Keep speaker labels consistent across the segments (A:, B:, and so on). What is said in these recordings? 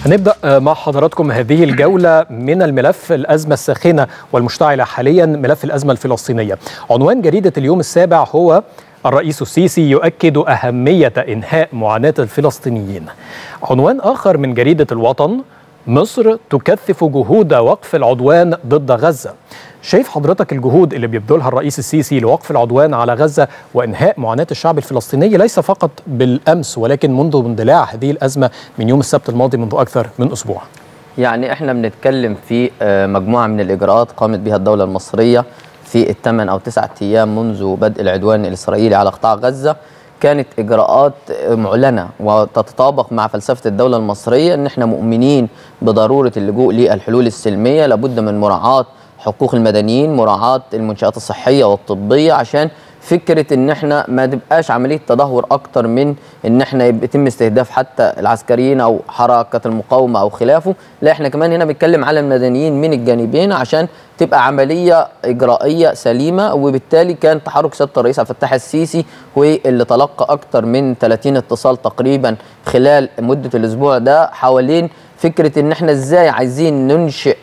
A: هنبدأ مع حضراتكم هذه الجولة من الملف الأزمة الساخنة والمشتعلة حاليا ملف الأزمة الفلسطينية عنوان جريدة اليوم السابع هو الرئيس السيسي يؤكد أهمية إنهاء معاناة الفلسطينيين عنوان آخر من جريدة الوطن مصر تكثف جهود وقف العدوان ضد غزة شايف حضرتك الجهود اللي بيبذلها الرئيس السيسي لوقف العدوان على غزة وإنهاء معاناة الشعب الفلسطيني ليس فقط بالأمس ولكن منذ اندلاع هذه الأزمة من يوم السبت الماضي منذ أكثر من أسبوع
B: يعني احنا بنتكلم في مجموعة من الإجراءات قامت بها الدولة المصرية في الثمان أو تسعة أيام منذ بدء العدوان الإسرائيلي على قطاع غزة كانت إجراءات معلنة وتتطابق مع فلسفة الدولة المصرية أن احنا مؤمنين بضرورة اللجوء للحلول السلمية لابد من مراعاة حقوق المدنيين مراعاة المنشآت الصحية والطبية عشان فكرة ان احنا ما تبقاش عملية تدهور اكتر من ان احنا يتم استهداف حتى العسكريين او حركة المقاومة او خلافه لا احنا كمان هنا بنتكلم على المدنيين من الجانبين عشان تبقى عملية إجرائية سليمة وبالتالي كان تحرك سيادة الرئيس عبد الفتاح السيسي واللي تلقى أكتر من 30 اتصال تقريبا خلال مدة الأسبوع ده حوالين فكره ان احنا ازاي عايزين ننشئ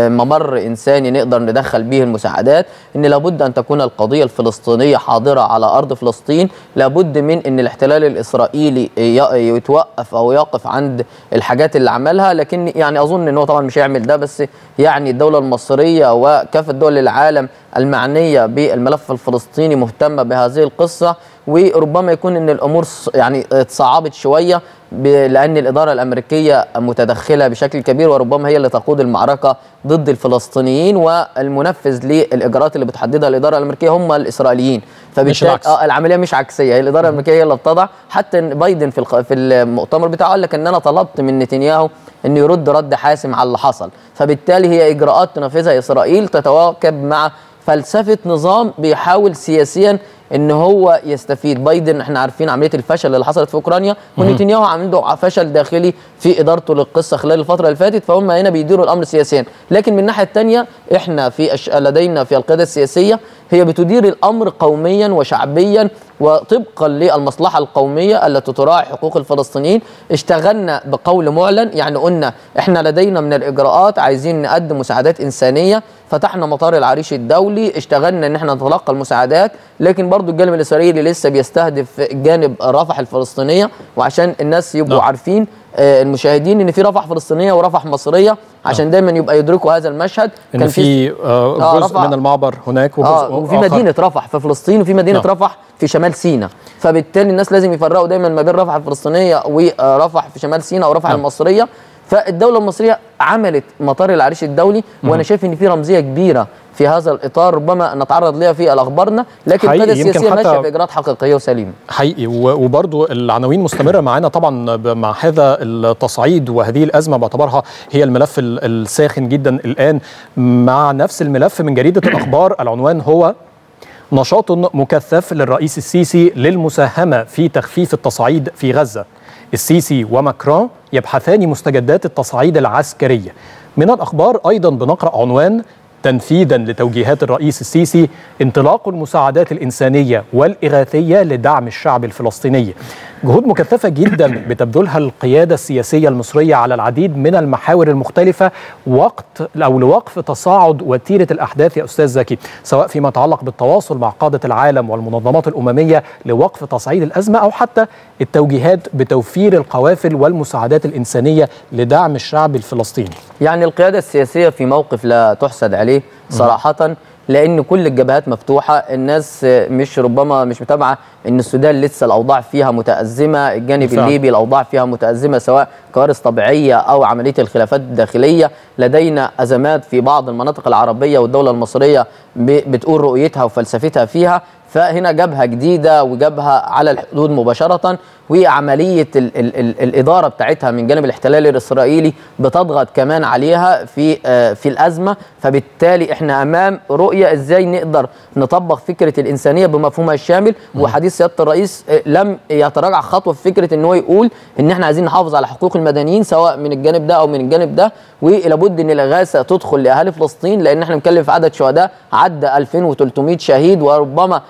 B: ممر انساني نقدر ندخل به المساعدات ان لابد ان تكون القضيه الفلسطينيه حاضره على ارض فلسطين لابد من ان الاحتلال الاسرائيلي يتوقف او يقف عند الحاجات اللي عملها لكن يعني اظن ان هو طبعا مش هيعمل ده بس يعني الدوله المصريه وكافه دول العالم المعنيه بالملف الفلسطيني مهتمه بهذه القصه وربما يكون ان الامور يعني اتصعبت شويه لان الاداره الامريكيه متدخله بشكل كبير وربما هي اللي تقود المعركه ضد الفلسطينيين والمنفذ للاجراءات اللي بتحددها الاداره الامريكيه هم الاسرائيليين فبالتالي آه العمليه مش عكسيه هي الاداره الامريكيه هي اللي بتضع حتى بايدن في في المؤتمر بتاعه قال لك ان انا طلبت من نتنياهو انه يرد رد حاسم على اللي حصل فبالتالي هي اجراءات تنفذها اسرائيل تتواكب مع فلسفه نظام بيحاول سياسيا ان هو يستفيد بايدن احنا عارفين عمليه الفشل اللي حصلت في اوكرانيا ونتنياهو عنده فشل داخلي في ادارته للقصه خلال الفتره اللي فاتت فهم هنا بيديروا الامر سياسيا لكن من الناحيه الثانيه احنا في أش... لدينا في القياده السياسيه هي بتدير الامر قوميا وشعبيا وطبقا للمصلحه القوميه التي تراعي حقوق الفلسطينيين اشتغلنا بقول معلن يعني قلنا احنا لدينا من الاجراءات عايزين نقدم مساعدات انسانيه فتحنا مطار العريش الدولي اشتغلنا ان احنا نتلقى المساعدات لكن برضو الجانب الاسرائيلي لسه بيستهدف جانب رفح الفلسطينيه وعشان الناس يبقوا
A: نعم.
B: عارفين آه، المشاهدين ان في رفح فلسطينيه ورفح مصريه عشان دايما يبقى يدركوا هذا المشهد
A: ان في آه
B: آه،
A: جزء
B: رفع-
A: من المعبر هناك وجزء
B: اه وفي
A: آخر.
B: مدينه رفح في فلسطين وفي مدينه
A: نعم.
B: رفح في شمال سيناء فبالتالي الناس لازم يفرقوا دايما ما بين رفح الفلسطينيه ورفح في شمال سيناء ورفح
A: نعم.
B: المصريه فالدوله المصريه عملت مطار العريش الدولي وانا شايف ان في رمزيه كبيره في هذا الاطار ربما نتعرض ليها في الاخبارنا لكن
A: حقيقي،
B: القياده
A: يمكن
B: السياسيه
A: حتى-
B: ماشيه في اجراءات حقيقيه وسليمه
A: حقيقي و- وبرضو العناوين مستمرة معانا طبعا ب- مع هذا التصعيد وهذه الأزمة باعتبارها هي الملف ال- الساخن جدا الآن مع نفس الملف من جريدة الأخبار العنوان هو نشاط مكثف للرئيس السيسي للمساهمة في تخفيف التصعيد في غزة السيسي وماكرون يبحثان مستجدات التصعيد العسكرية من الأخبار أيضا بنقرأ عنوان تنفيذا لتوجيهات الرئيس السيسي انطلاق المساعدات الإنسانية والإغاثية لدعم الشعب الفلسطيني جهود مكثفة جدا بتبذلها القيادة السياسية المصرية على العديد من المحاور المختلفة وقت أو لوقف تصاعد وتيرة الأحداث يا أستاذ زكي سواء فيما يتعلق بالتواصل مع قادة العالم والمنظمات الأممية لوقف تصعيد الأزمة أو حتى التوجيهات بتوفير القوافل والمساعدات الإنسانية لدعم الشعب الفلسطيني
B: يعني القيادة السياسية في موقف لا تحسد عليه صراحة لأن كل الجبهات مفتوحة الناس مش ربما مش متابعة أن السودان لسه الأوضاع فيها متأزمة الجانب
A: بالفعل.
B: الليبي الأوضاع فيها متأزمة سواء كوارث طبيعية أو عملية الخلافات الداخلية لدينا أزمات في بعض المناطق العربية والدولة المصرية ب- بتقول رؤيتها وفلسفتها فيها فهنا جبهة جديدة وجبهة على الحدود مباشرة وعملية ال ال ال الإدارة بتاعتها من جانب الاحتلال الإسرائيلي بتضغط كمان عليها في آه، في الأزمة فبالتالي احنا أمام رؤية إزاي نقدر نطبق فكرة الإنسانية بمفهومها الشامل وحديث سيادة الرئيس آه، لم يتراجع خطوة في فكرة إن هو يقول إن احنا عايزين نحافظ على حقوق المدنيين سواء من الجانب ده أو من الجانب ده ولابد إن الإغاثة تدخل لأهالي فلسطين لأن احنا بنتكلم في عدد شهداء عدى 2300 شهيد وربما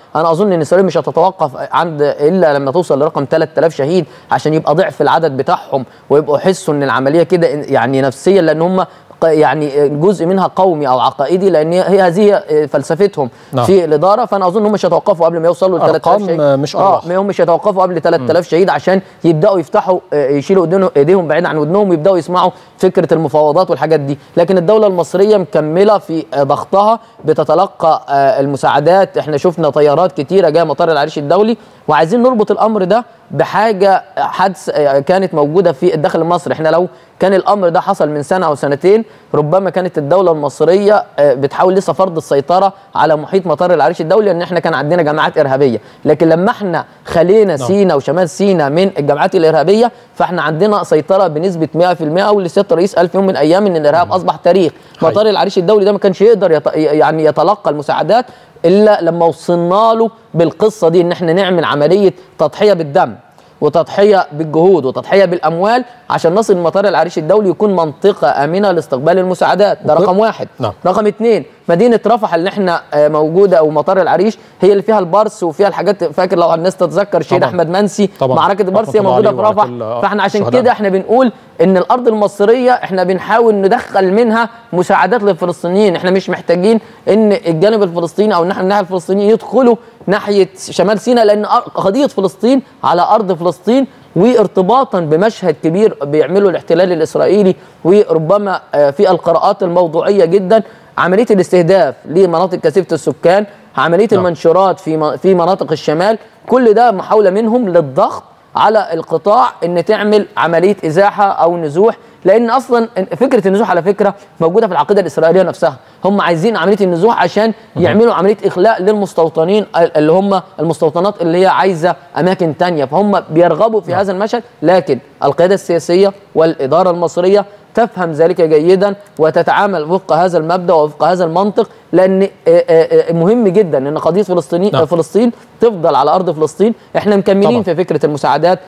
B: انا اظن ان اسرائيل مش هتتوقف عند الا لما توصل لرقم 3000 شهيد عشان يبقى ضعف العدد بتاعهم ويبقوا يحسوا ان العمليه كده يعني نفسيا لان هم ق- يعني جزء منها قومي او عقائدي لان هي هذه فلسفتهم
A: نعم.
B: في الاداره فانا اظن هم مش هيتوقفوا قبل ما يوصلوا ل 3000
A: أرقام
B: شهيد
A: مش
B: اه
A: أرواح.
B: ما هم مش هيتوقفوا قبل 3000 شهيد عشان يبداوا يفتحوا آه، يشيلوا ايديهم ايديهم بعيد عن ودنهم ويبداوا يسمعوا فكره المفاوضات والحاجات دي لكن الدوله المصريه مكمله في آه، ضغطها بتتلقى آه، المساعدات احنا شفنا طيارات كتيره جايه مطار العريش الدولي وعايزين نربط الامر ده بحاجه حادث آه، كانت موجوده في الداخل المصري احنا لو كان الامر ده حصل من سنه او سنتين ربما كانت الدوله المصريه آه، بتحاول لسه فرض السيطره على محيط مطار العريش الدولي لان احنا كان عندنا جماعات ارهابيه لكن لما احنا خلينا سينا وشمال سينا من الجماعات الارهابيه فاحنا عندنا سيطره بنسبه 100% او لسياده الرئيس قال في يوم من الايام ان الارهاب اصبح تاريخ
A: حقيقي.
B: مطار العريش الدولي ده ما كانش يقدر يط... يعني يتلقى المساعدات الا لما وصلنا له بالقصه دي ان احنا نعمل عمليه تضحيه بالدم وتضحيه بالجهود وتضحيه بالاموال عشان نصل مطار العريش الدولي يكون منطقه امنه لاستقبال المساعدات ده
A: وكل-
B: رقم واحد
A: نعم.
B: رقم اتنين مدينه رفح اللي احنا آه، موجوده او مطار العريش هي اللي فيها البرس وفيها الحاجات فاكر لو الناس تتذكر الشهيد
A: طبعاً.
B: احمد منسي
A: طبعاً.
B: معركه البرس هي
A: رحمة الله
B: موجوده
A: عليه
B: في
A: وعلى
B: رفح
A: كل، آه،
B: فاحنا عشان
A: الشهداء.
B: كده احنا بنقول ان الارض المصريه احنا بنحاول ندخل منها مساعدات للفلسطينيين احنا مش محتاجين ان الجانب الفلسطيني او الناحيه الناحيه الفلسطينيه يدخلوا ناحيه شمال سيناء لان أر- قضيه فلسطين على ارض فلسطين وارتباطا بمشهد كبير بيعمله الاحتلال الاسرائيلي وربما آه، في القراءات الموضوعيه جدا عمليه الاستهداف لمناطق كثيفه السكان عمليه
A: نعم.
B: المنشورات في م- في مناطق الشمال كل ده محاوله منهم للضغط على القطاع ان تعمل عمليه ازاحه او نزوح لان اصلا فكره النزوح على فكره موجوده في العقيده الاسرائيليه نفسها هم عايزين عمليه النزوح عشان يعملوا عمليه اخلاء للمستوطنين اللي هم المستوطنات اللي هي عايزه اماكن تانية فهم بيرغبوا في هذا المشهد لكن القياده السياسيه والاداره المصريه تفهم ذلك جيدا وتتعامل وفق هذا المبدا ووفق هذا المنطق لان آه، آه، آه، مهم جدا ان قضيه فلسطين
A: نعم.
B: فلسطين تفضل على ارض فلسطين احنا مكملين
A: طبعاً.
B: في فكره المساعدات